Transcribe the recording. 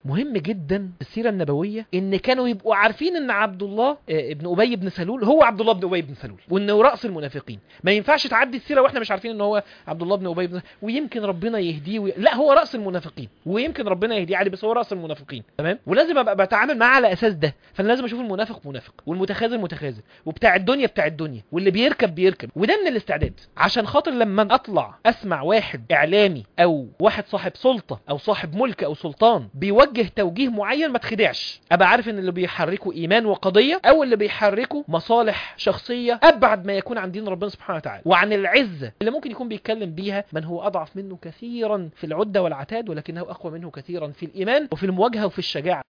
مهم جدا في السيره النبويه ان كانوا يبقوا عارفين ان عبد الله آه، ابن ابي بن سلول هو عبد الله بن ابي بن سلول وانه راس المنافقين ما ينفعش تعدي السيره واحنا مش عارفين ان هو عبد الله بن ابي بن ويمكن ربنا يهديه وي... لا هو راس المنافقين ويمكن ربنا يهديه عادي بس هو راس المنافقين تمام ولازم ابقى بتعامل معاه على اساس ده فانا لازم اشوف المنافق منافق والمتخاذل متخاذل وبتاع الدنيا بتاع الدنيا واللي بيركب بيركب وده من الاستعداد عشان خاطر لما اطلع اسمع واحد اعلامي او واحد صاحب سلطه او صاحب ملك او سلطان بيوجه توجيه معين ما تخدعش ابقى عارف ان اللي بيحركه ايمان وقضيه او اللي بيحركه مصالح شخصيه ابعد ما يكون عن دين ربنا سبحانه وتعالى وعن العزه اللي ممكن يكون بيتكلم بيها من هو اضعف منه كثيرا في العده والعتاد ولكنه اقوى منه كثيرا في الايمان وفي المواجهه وفي الشجاعه